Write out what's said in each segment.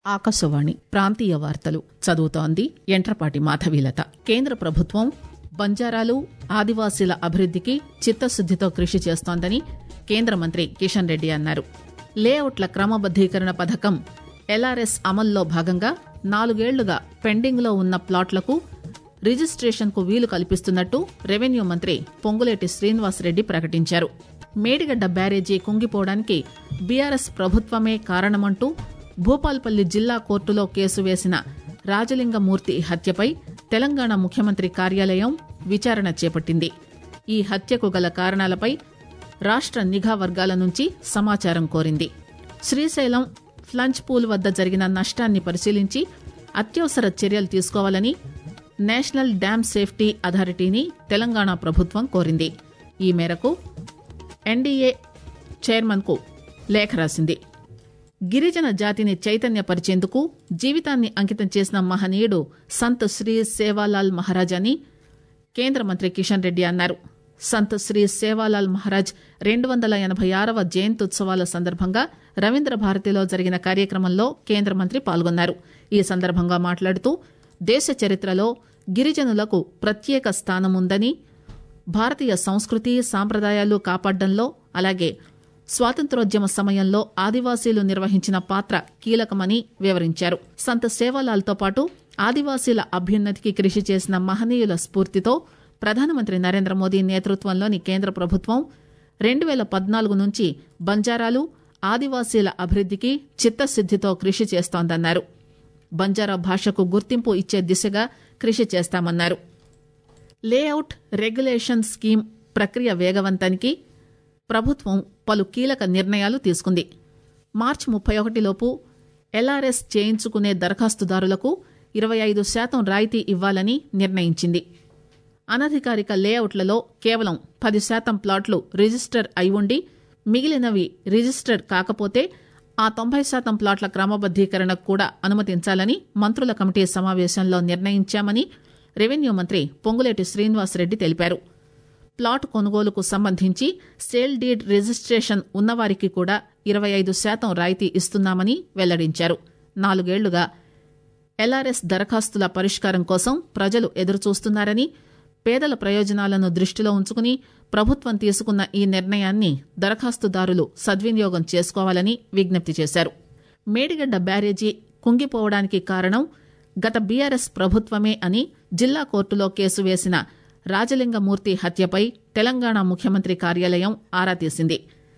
ఆకాశవాణి ప్రాంతీయ వార్తలు చదువుతోంది ఎంట్రపాటి మాధవీలత కేంద్ర ప్రభుత్వం బంజారాలు ఆదివాసీల అభివృద్దికి చిత్తశుద్దితో కృషి చేస్తోందని కేంద్ర మంత్రి కిషన్ రెడ్డి అన్నారు లేఅవుట్ల క్రమబద్దీకరణ పథకం ఎల్ఆర్ఎస్ అమల్లో భాగంగా నాలుగేళ్లుగా పెండింగ్లో ఉన్న ప్లాట్లకు రిజిస్టేషన్కు వీలు కల్పిస్తున్నట్టు రెవెన్యూ మంత్రి పొంగులేటి శ్రీనివాసరెడ్డి ప్రకటించారు మేడిగడ్డ బ్యారేజీ కుంగిపోవడానికి బీఆర్ఎస్ ప్రభుత్వమే కారణమంటూ భూపాల్పల్లి జిల్లా కోర్టులో కేసు వేసిన రాజలింగమూర్తి హత్యపై తెలంగాణ ముఖ్యమంత్రి కార్యాలయం విచారణ చేపట్టింది ఈ హత్యకు గల కారణాలపై రాష్ట్ర నిఘా వర్గాల నుంచి సమాచారం కోరింది శ్రీశైలం ఫ్లంచ్ పూల్ వద్ద జరిగిన నష్టాన్ని పరిశీలించి అత్యవసర చర్యలు తీసుకోవాలని నేషనల్ డ్యామ్ సేఫ్టీ అథారిటీని తెలంగాణ ప్రభుత్వం కోరింది ఈ మేరకు ఎన్డీఏ చైర్మన్కు లేఖ రాసింది గిరిజన జాతిని చైతన్యపరిచేందుకు జీవితాన్ని అంకితం చేసిన మహనీయుడు సంత్ శ్రీ సేవాలాల్ మహారాజ్ అని కేంద్ర మంత్రి కిషన్ రెడ్డి అన్నారు సంత్ శ్రీ సేవాలాల్ మహారాజ్ రెండు వందల ఎనభై ఆరవ జయంత్యుత్సవాల సందర్భంగా రవీంద్ర భారతిలో జరిగిన కార్యక్రమంలో కేంద్ర మంత్రి పాల్గొన్నారు ఈ సందర్భంగా మాట్లాడుతూ దేశ చరిత్రలో గిరిజనులకు ప్రత్యేక స్థానముందని భారతీయ సంస్కృతి సాంప్రదాయాలు కాపాడడంలో అలాగే స్వాతంత్రోద్యమ సమయంలో ఆదివాసీలు నిర్వహించిన పాత్ర కీలకమని వివరించారు సంత సేవాలాల్తో పాటు ఆదివాసీల అభ్యున్నతికి కృషి చేసిన మహనీయుల స్ఫూర్తితో ప్రధానమంత్రి నరేంద్ర మోదీ నేతృత్వంలోని కేంద్ర ప్రభుత్వం రెండు వేల పద్నాలుగు నుంచి బంజారాలు ఆదివాసీల అభివృద్దికి చిత్తశుద్దితో కృషి చేస్తోందన్నారు బంజారా భాషకు గుర్తింపు ఇచ్చే దిశగా కృషి చేస్తామన్నారు లేఅవుట్ రెగ్యులేషన్ స్కీమ్ ప్రక్రియ వేగవంతానికి ప్రభుత్వం పలు కీలక నిర్ణయాలు తీసుకుంది మార్చి ముప్పై ఒకటిలోపు ఎల్ఆర్ఎస్ చేయించుకునే దరఖాస్తుదారులకు ఇరవై ఐదు శాతం రాయితీ ఇవ్వాలని నిర్ణయించింది అనధికారిక లేఅవుట్లలో కేవలం పది శాతం ప్లాట్లు రిజిస్టర్ అయి ఉండి మిగిలినవి రిజిస్టర్డ్ కాకపోతే ఆ తొంభై శాతం ప్లాట్ల క్రమబద్దీకరణకు కూడా అనుమతించాలని మంత్రుల కమిటీ సమావేశంలో నిర్ణయించామని రెవెన్యూ మంత్రి పొంగులేటి శ్రీనివాసరెడ్డి తెలిపారు ప్లాట్ కొనుగోలుకు సంబంధించి సేల్ డీడ్ రిజిస్ట్రేషన్ ఉన్నవారికి కూడా ఇరవై ఐదు శాతం రాయితీ ఇస్తున్నామని వెల్లడించారు నాలుగేళ్లుగా ఎల్ఆర్ఎస్ దరఖాస్తుల పరిష్కారం కోసం ప్రజలు ఎదురుచూస్తున్నారని పేదల ప్రయోజనాలను దృష్టిలో ఉంచుకుని ప్రభుత్వం తీసుకున్న ఈ నిర్ణయాన్ని దరఖాస్తుదారులు సద్వినియోగం చేసుకోవాలని విజ్ఞప్తి చేశారు మేడిగడ్డ బ్యారేజీ కుంగిపోవడానికి కారణం గత బీఆర్ఎస్ ప్రభుత్వమే అని జిల్లా కోర్టులో కేసు వేసిన రాజలింగమూర్తి హత్యపై తెలంగాణ ముఖ్యమంత్రి కార్యాలయం ఆరా తీసింది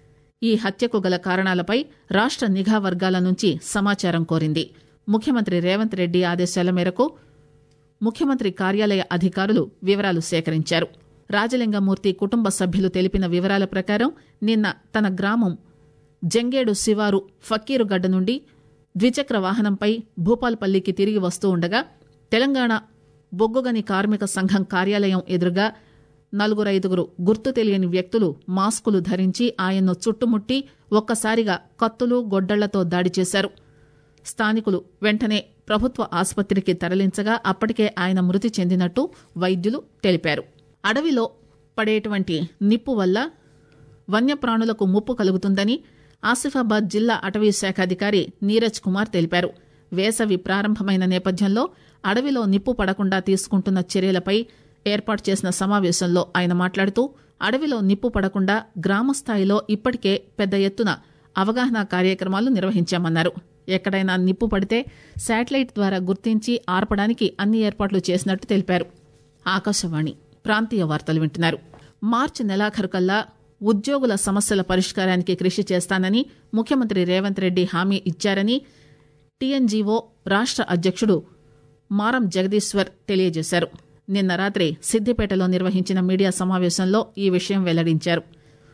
ఈ హత్యకు గల కారణాలపై రాష్ట్ర నిఘా వర్గాల నుంచి సమాచారం కోరింది ముఖ్యమంత్రి రేవంత్ రెడ్డి ఆదేశాల మేరకు ముఖ్యమంత్రి కార్యాలయ అధికారులు వివరాలు సేకరించారు రాజలింగమూర్తి కుటుంబ సభ్యులు తెలిపిన వివరాల ప్రకారం నిన్న తన గ్రామం జంగేడు శివారు ఫకీరుగడ్డ నుండి ద్విచక్ర వాహనంపై భూపాల్పల్లికి తిరిగి వస్తూ ఉండగా తెలంగాణ బొగ్గుగని కార్మిక సంఘం కార్యాలయం ఎదురుగా నలుగురైదుగురు గుర్తు తెలియని వ్యక్తులు మాస్కులు ధరించి ఆయన్ను చుట్టుముట్టి ఒక్కసారిగా కత్తులు గొడ్డళ్లతో దాడి చేశారు స్థానికులు వెంటనే ప్రభుత్వ ఆసుపత్రికి తరలించగా అప్పటికే ఆయన మృతి చెందినట్టు వైద్యులు తెలిపారు అడవిలో పడేటువంటి నిప్పు వల్ల వన్యప్రాణులకు ముప్పు కలుగుతుందని ఆసిఫాబాద్ జిల్లా అటవీ శాఖ అధికారి నీరజ్ కుమార్ తెలిపారు వేసవి ప్రారంభమైన నేపథ్యంలో అడవిలో నిప్పు పడకుండా తీసుకుంటున్న చర్యలపై ఏర్పాటు చేసిన సమావేశంలో ఆయన మాట్లాడుతూ అడవిలో నిప్పు పడకుండా గ్రామ స్థాయిలో ఇప్పటికే పెద్ద ఎత్తున అవగాహన కార్యక్రమాలు నిర్వహించామన్నారు ఎక్కడైనా నిప్పు పడితే శాటిలైట్ ద్వారా గుర్తించి ఆర్పడానికి అన్ని ఏర్పాట్లు చేసినట్టు తెలిపారు ఆకాశవాణి ప్రాంతీయ వార్తలు వింటున్నారు మార్చి నెలాఖరుకల్లా ఉద్యోగుల సమస్యల పరిష్కారానికి కృషి చేస్తానని ముఖ్యమంత్రి రేవంత్ రెడ్డి హామీ ఇచ్చారని టీఎన్జీఓ రాష్ట్ర అధ్యక్షుడు మారం జగదీశ్వర్ తెలియజేశారు నిన్న రాత్రి సిద్దిపేటలో నిర్వహించిన మీడియా సమావేశంలో ఈ విషయం వెల్లడించారు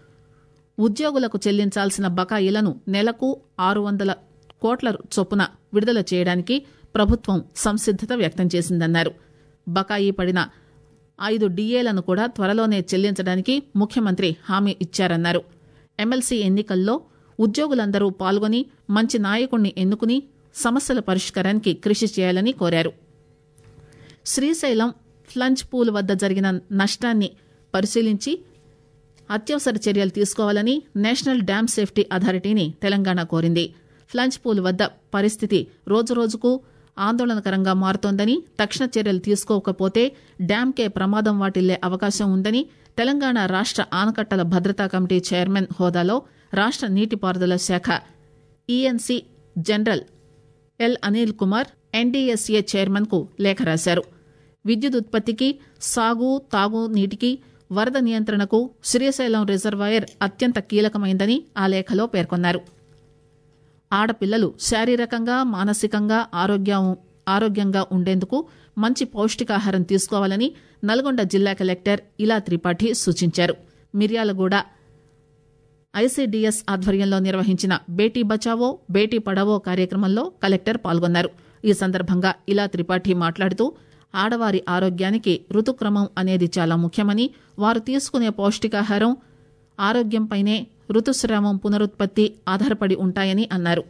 ఉద్యోగులకు చెల్లించాల్సిన బకాయిలను నెలకు ఆరు వందల కోట్ల చొప్పున విడుదల చేయడానికి ప్రభుత్వం సంసిద్దత వ్యక్తం చేసిందన్నారు బకాయి పడిన ఐదు డిఏలను కూడా త్వరలోనే చెల్లించడానికి ముఖ్యమంత్రి హామీ ఇచ్చారన్నారు ఎమ్మెల్సీ ఎన్నికల్లో ఉద్యోగులందరూ పాల్గొని మంచి నాయకుణ్ణి ఎన్నుకుని సమస్యల పరిష్కారానికి కృషి చేయాలని కోరారు శ్రీశైలం ఫ్లంచ్ పూల్ వద్ద జరిగిన నష్టాన్ని పరిశీలించి అత్యవసర చర్యలు తీసుకోవాలని నేషనల్ డ్యామ్ సేఫ్టీ అథారిటీని తెలంగాణ కోరింది ఫ్లంచ్ పూల్ వద్ద పరిస్థితి రోజురోజుకు ఆందోళనకరంగా మారుతోందని తక్షణ చర్యలు తీసుకోకపోతే డ్యాంకే ప్రమాదం వాటిల్లే అవకాశం ఉందని తెలంగాణ రాష్ట ఆనకట్టల భద్రతా కమిటీ చైర్మన్ హోదాలో రాష్ట నీటిపారుదల శాఖ ENC general L Anil Kumar NDSA chairman కు లేఖ రాశారు విద్యుత్ ఉత్పత్తికి సాగు తాగు నీటికి వరద నియంత్రణకు శ్రీశైలం రిజర్వాయర్ అత్యంత కీలకమైందని ఆ లేఖలో పేర్కొన్నారు ఆడపిల్లలు శారీరకంగా మానసికంగా ఆరోగ్యం ఆరోగ్యంగా ఉండేందుకు మంచి పౌష్టికాహారం తీసుకోవాలని నల్గొండ జిల్లా కలెక్టర్ ఇలా త్రిపాఠి సూచించారు మిర్యాలగూడ ఐసీడీఎస్ ఆధ్వర్యంలో నిర్వహించిన బేటీ బచావో బేటీ పడావో కార్యక్రమంలో కలెక్టర్ పాల్గొన్నారు ఈ సందర్భంగా ఇలా త్రిపాఠి మాట్లాడుతూ ఆడవారి ఆరోగ్యానికి ఋతుక్రమం అనేది చాలా ముఖ్యమని వారు తీసుకునే పౌష్టికాహారం ఆరోగ్యంపైనే ఋతుస్రావం పునరుత్పత్తి ఆధారపడి ఉంటాయని అన్నారు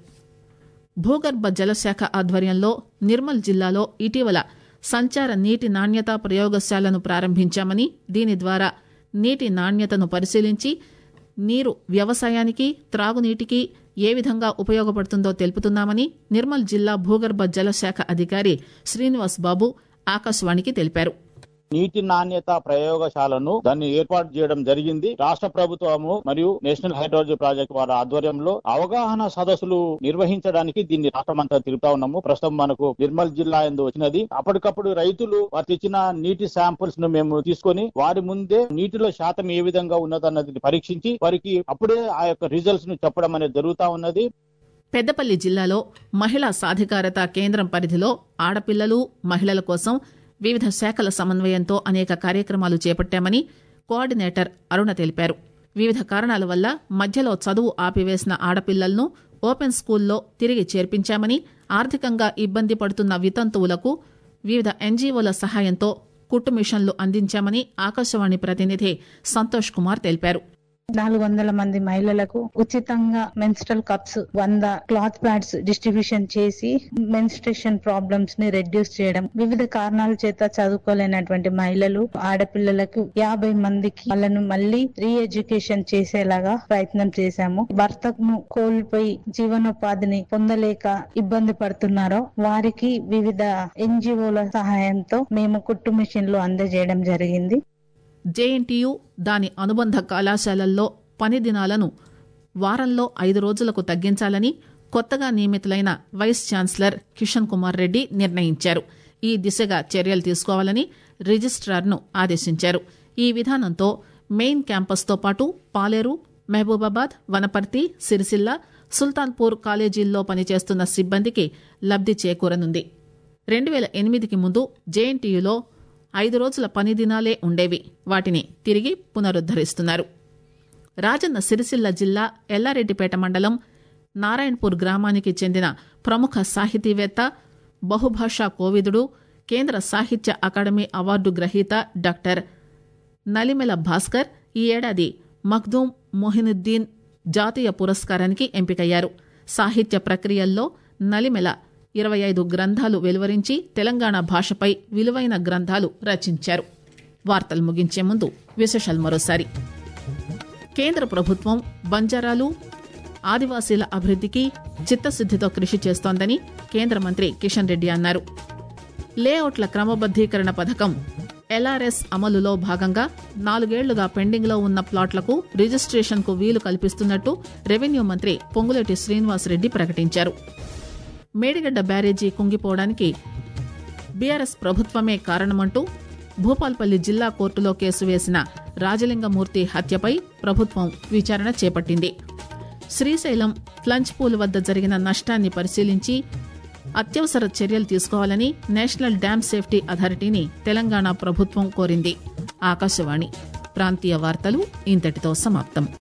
భూగర్భ జలశాఖ ఆధ్వర్యంలో నిర్మల్ జిల్లాలో ఇటీవల సంచార నీటి నాణ్యత ప్రయోగశాలను ప్రారంభించామని దీని ద్వారా నీటి నాణ్యతను పరిశీలించి నీరు వ్యవసాయానికి త్రాగునీటికి ఏ విధంగా ఉపయోగపడుతుందో తెలుపుతున్నామని నిర్మల్ జిల్లా భూగర్భ జలశాఖ అధికారి శ్రీనివాస్ బాబు ఆకాశవాణికి తెలిపారు నీటి నాణ్యత ప్రయోగశాలను దాన్ని ఏర్పాటు చేయడం జరిగింది రాష్ట్ర ప్రభుత్వము మరియు నేషనల్ హైడ్రాలజీ ప్రాజెక్ట్ వారి ఆధ్వర్యంలో అవగాహన సదస్సులు నిర్వహించడానికి దీన్ని రాష్ట్రమంతా తిరుగుతా ఉన్నాము ప్రస్తుతం మనకు నిర్మల్ జిల్లా ఎందు వచ్చినది అప్పటికప్పుడు రైతులు వారు తెచ్చిన నీటి శాంపుల్స్ ను మేము తీసుకొని వారి ముందే నీటిలో శాతం ఏ విధంగా ఉన్నదన్నది పరీక్షించి వారికి అప్పుడే ఆ యొక్క రిజల్ట్స్ ను చెప్పడం అనేది జరుగుతా ఉన్నది పెద్దపల్లి జిల్లాలో మహిళా సాధికారత కేంద్రం పరిధిలో ఆడపిల్లలు మహిళల కోసం వివిధ శాఖల సమన్వయంతో అనేక కార్యక్రమాలు చేపట్టామని కోఆర్డినేటర్ అరుణ తెలిపారు వివిధ కారణాల వల్ల మధ్యలో చదువు ఆపివేసిన ఆడపిల్లలను ఓపెన్ స్కూల్లో తిరిగి చేర్పించామని ఆర్థికంగా ఇబ్బంది పడుతున్న వితంతువులకు వివిధ ఎన్జీఓల సహాయంతో కుట్టు మిషన్లు అందించామని ఆకాశవాణి ప్రతినిధి సంతోష్ కుమార్ తెలిపారు నాలుగు వందల మంది మహిళలకు ఉచితంగా మెన్స్ట్రల్ కప్స్ వంద క్లాత్ ప్యాడ్స్ డిస్ట్రిబ్యూషన్ చేసి మెన్స్ట్రేషన్ ప్రాబ్లమ్స్ ని రెడ్యూస్ చేయడం వివిధ కారణాల చేత చదువుకోలేనటువంటి మహిళలు ఆడపిల్లలకు యాభై మందికి వాళ్ళను మళ్ళీ రీ ఎడ్యుకేషన్ చేసేలాగా ప్రయత్నం చేశాము భర్తను కోల్పోయి జీవనోపాధిని పొందలేక ఇబ్బంది పడుతున్నారో వారికి వివిధ ఎన్జిఓల సహాయంతో మేము కుట్టు మిషన్లు అందజేయడం జరిగింది జేఎన్టీయు దాని అనుబంధ కళాశాలల్లో పని దినాలను వారంలో ఐదు రోజులకు తగ్గించాలని కొత్తగా నియమితులైన వైస్ ఛాన్సలర్ కిషన్ కుమార్ రెడ్డి నిర్ణయించారు ఈ దిశగా చర్యలు తీసుకోవాలని రిజిస్ట్రార్ను ఆదేశించారు ఈ విధానంతో మెయిన్ క్యాంపస్తో పాటు పాలేరు మహబూబాబాద్ వనపర్తి సిరిసిల్ల సుల్తాన్పూర్ కాలేజీల్లో పనిచేస్తున్న సిబ్బందికి లబ్ది చేకూరనుంది రెండు వేల ఎనిమిదికి ముందు జేఎన్టీయులో ఐదు రోజుల పని దినాలే ఉండేవి వాటిని తిరిగి పునరుద్దరిస్తున్నారు రాజన్న సిరిసిల్ల జిల్లా ఎల్లారెడ్డిపేట మండలం నారాయణపూర్ గ్రామానికి చెందిన ప్రముఖ సాహితీవేత్త బహుభాషా కోవిదుడు కేంద్ర సాహిత్య అకాడమీ అవార్డు గ్రహీత డాక్టర్ నలిమెల భాస్కర్ ఈ ఏడాది మఖ్దూమ్ మొహినుద్దీన్ జాతీయ పురస్కారానికి ఎంపికయ్యారు సాహిత్య ప్రక్రియల్లో నలిమెల ఇరవై ఐదు గ్రంథాలు వెలువరించి తెలంగాణ భాషపై విలువైన గ్రంథాలు రచించారు వార్తలు ముగించే ముందు విశేషాలు మరోసారి కేంద్ర ప్రభుత్వం బంజారాలు ఆదివాసీల అభివృద్ధికి చిత్తశుద్దితో కృషి చేస్తోందని కేంద్ర మంత్రి కిషన్ రెడ్డి అన్నారు లేఅవుట్ల క్రమబద్దీకరణ పథకం ఎల్ఆర్ఎస్ అమలులో భాగంగా నాలుగేళ్లుగా పెండింగ్లో ఉన్న ప్లాట్లకు రిజిస్ట్రేషన్కు వీలు కల్పిస్తున్నట్టు రెవెన్యూ మంత్రి పొంగులేటి శ్రీనివాసరెడ్డి ప్రకటించారు మేడిగడ్డ బ్యారేజీ కుంగిపోవడానికి బీఆర్ఎస్ ప్రభుత్వమే కారణమంటూ భూపాల్పల్లి జిల్లా కోర్టులో కేసు వేసిన రాజలింగమూర్తి హత్యపై ప్రభుత్వం విచారణ చేపట్టింది శ్రీశైలం ఫ్లంచ్ పూల్ వద్ద జరిగిన నష్టాన్ని పరిశీలించి అత్యవసర చర్యలు తీసుకోవాలని నేషనల్ డ్యామ్ సేఫ్టీ అథారిటీని తెలంగాణ ప్రభుత్వం కోరింది ఆకాశవాణి ప్రాంతీయ వార్తలు ఇంతటితో సమాప్తం